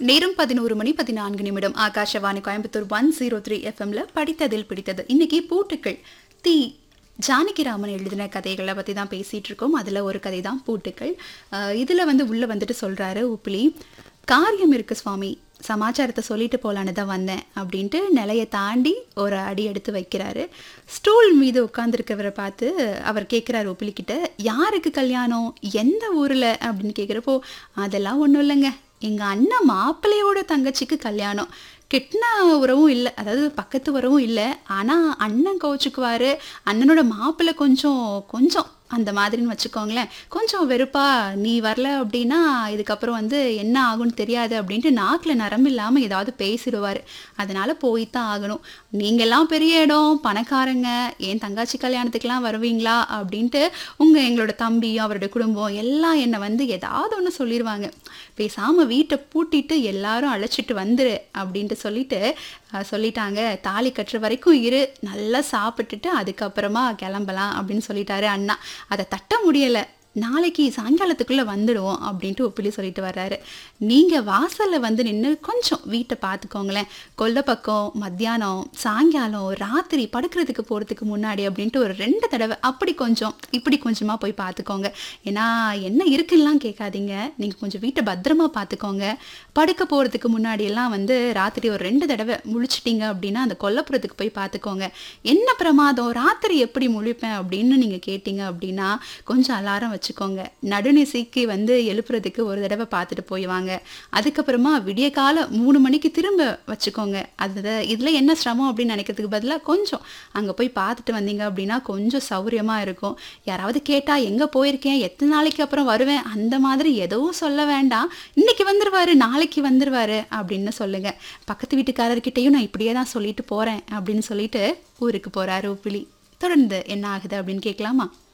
நேரம் பதினோரு மணி பதினான்கு நிமிடம் Akashvani Coimbatore one zero three எஃப்எம்ல படித்ததில் பிடித்தது இன்னைக்கு பூட்டுக்கள் தி ஜானகிராமன் எழுதின கதைகளை பற்றி தான் பேசிகிட்டு இருக்கோம் அதில் ஒரு கதை தான் பூட்டுக்கள் இதில் வந்து உள்ளே வந்துட்டு சொல்கிறாரு உப்பிலி காரியம் இருக்கு சுவாமி சமாச்சாரத்தை சொல்லிட்டு போலான்னு தான் வந்தேன் அப்படின்ட்டு நிலையை தாண்டி ஒரு அடி எடுத்து வைக்கிறாரு ஸ்டூல் மீது உட்காந்துருக்கவரை பார்த்து அவர் கேட்குறாரு உப்பிலிக்கிட்ட யாருக்கு கல்யாணம் எந்த ஊரில் அப்படின்னு கேட்குறப்போ அதெல்லாம் ஒன்றும் இல்லைங்க எங்கள் அண்ணன் மாப்பிள்ளையோட தங்கச்சிக்கு கல்யாணம் கெட்டின உறவும் இல்லை அதாவது பக்கத்து உறவும் இல்லை ஆனால் அண்ணன் கோச்சுக்குவார் அண்ணனோட மாப்பிள்ளை கொஞ்சம் கொஞ்சம் அந்த மாதிரின்னு வச்சுக்கோங்களேன் கொஞ்சம் வெறுப்பா நீ வரல அப்படின்னா இதுக்கப்புறம் வந்து என்ன ஆகும்னு தெரியாது அப்படின்ட்டு நாக்கில் நரம்பு இல்லாமல் ஏதாவது பேசிடுவார் அதனால் போய்த்தான் ஆகணும் நீங்கள்லாம் பெரிய இடம் பணக்காரங்க என் தங்காச்சி கல்யாணத்துக்கெலாம் வருவீங்களா அப்படின்ட்டு உங்கள் எங்களோட தம்பியும் அவரோட குடும்பம் எல்லாம் என்னை வந்து ஏதாவது ஒன்று சொல்லிடுவாங்க பேசாமல் வீட்டை பூட்டிட்டு எல்லாரும் அழைச்சிட்டு வந்துரு அப்படின்ட்டு சொல்லிட்டு அஹ், சொல்லிட்டாங்க தாலி கட்டுற வரைக்கும் இரு நல்லா சாப்பிட்டுட்டு அதுக்கப்புறமா கிளம்பலாம் அப்படின்னு சொல்லிட்டாரு அண்ணா அதை தட்ட முடியலை நாளைக்கு சாயங்காலத்துக்குள்ளே வந்துடுவோம் அப்படின்ட்டு ஒப்பிலி சொல்லிட்டு வர்றாரு நீங்கள் வாசலில் வந்து நின்று கொஞ்சம் வீட்டை பார்த்துக்கோங்களேன் கொல்லை பக்கம் மத்தியானம் சாயங்காலம் ராத்திரி படுக்கிறதுக்கு போகிறதுக்கு முன்னாடி அப்படின்ட்டு ஒரு ரெண்டு தடவை அப்படி கொஞ்சம் இப்படி கொஞ்சமாக போய் பார்த்துக்கோங்க ஏன்னா என்ன இருக்குல்லாம் கேட்காதீங்க நீங்கள் கொஞ்சம் வீட்டை பத்திரமா பார்த்துக்கோங்க படுக்க போகிறதுக்கு முன்னாடியெல்லாம் வந்து ராத்திரி ஒரு ரெண்டு தடவை முழிச்சிட்டிங்க அப்படின்னா அந்த கொல்லப்புறத்துக்கு போய் பார்த்துக்கோங்க என்ன பிரமாதம் ராத்திரி எப்படி முழிப்பேன் அப்படின்னு நீங்கள் கேட்டிங்க அப்படின்னா கொஞ்சம் அலாரம் வச்சுக்கோங்க நடுநிசைக்கு வந்து எழுப்புறதுக்கு ஒரு தடவை பார்த்துட்டு போய் வாங்க அதுக்கப்புறமா விடிய காலை மூணு மணிக்கு திரும்ப வச்சுக்கோங்க அது இதில் என்ன சிரமம் அப்படின்னு நினைக்கிறதுக்கு பதிலாக கொஞ்சம் அங்கே போய் பார்த்துட்டு வந்தீங்க அப்படின்னா கொஞ்சம் சௌரியமாக இருக்கும் யாராவது கேட்டால் எங்கே போயிருக்கேன் எத்தனை நாளைக்கு அப்புறம் வருவேன் அந்த மாதிரி எதுவும் சொல்ல வேண்டாம் இன்னைக்கு வந்துருவாரு நாளைக்கு வந்துருவாரு அப்படின்னு சொல்லுங்க பக்கத்து வீட்டுக்காரர்கிட்டயும் நான் இப்படியே தான் சொல்லிட்டு போகிறேன் அப்படின்னு சொல்லிட்டு ஊருக்கு போகிறாரு உப்பிலி தொடர்ந்து என்ன ஆகுது அப்படின்னு கேட்கலாமா